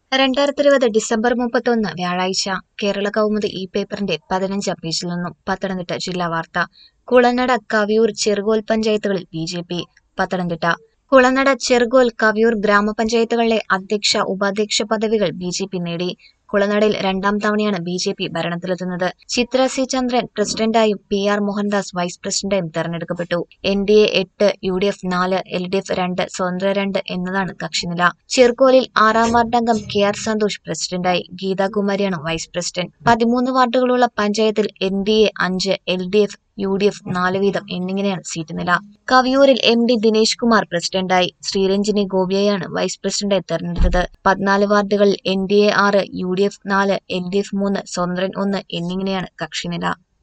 രണ്ടായിരത്തി ഇരുപത് ഡിസംബർ മുപ്പത്തൊന്ന് വ്യാഴാഴ്ച കേരള കൗമുദി ഈ പേപ്പറിന്റെ പതിനഞ്ചാം പേജിൽ നിന്നും പത്തനംതിട്ട ജില്ലാ വാർത്ത കുളനട കവിയൂർ ചെറുകോൽ പഞ്ചായത്തുകളിൽ B J P Pathanamthitta Kulanada Cherukol Kaviyoor ഗ്രാമപഞ്ചായത്തുകളിലെ അധ്യക്ഷ ഉപാധ്യക്ഷ പദവികൾ ബി ജെ പി നേടി കുളനടയിൽ രണ്ടാം തവണയാണ് ബി ജെ പി ഭരണത്തിലെത്തുന്നത് ചിത്ര സി ചന്ദ്രൻ പ്രസിഡന്റായും പി ആർ മോഹൻദാസ് വൈസ് പ്രസിഡന്റായും തെരഞ്ഞെടുക്കപ്പെട്ടു എൻ ഡി എ എട്ട് യു ഡി എഫ് നാല് എൽ ഡി എഫ് രണ്ട് സ്വതന്ത്ര രണ്ട് എന്നതാണ് കക്ഷിനില ചെറുകോലിൽ ആറാം വാർഡംഗം കെ ആർ സന്തോഷ് പ്രസിഡന്റായി ഗീതാകുമാരിയാണ് വൈസ് പ്രസിഡന്റ് പതിമൂന്ന് വാർഡുകളുള്ള പഞ്ചായത്തിൽ എൻ ഡി എ അഞ്ച് L D F U D F നാല് വീതം എന്നിങ്ങനെയാണ് സീറ്റ് നില കവിയൂരിൽ എം ഡി ദിനേശ് കുമാർ പ്രസിഡന്റായി ശ്രീരഞ്ജിനി ഗോപിയെയാണ് വൈസ് പ്രസിഡന്റായി തെരഞ്ഞെടുത്തത് പതിനാല് വാർഡുകളിൽ എൻ ഡി എ ആറ് യു ഡി എഫ് നാല് എൽ ഡി എഫ് മൂന്ന് സ്വതന്ത്രൻ ഒന്ന് എന്നിങ്ങനെയാണ് കക്ഷിനില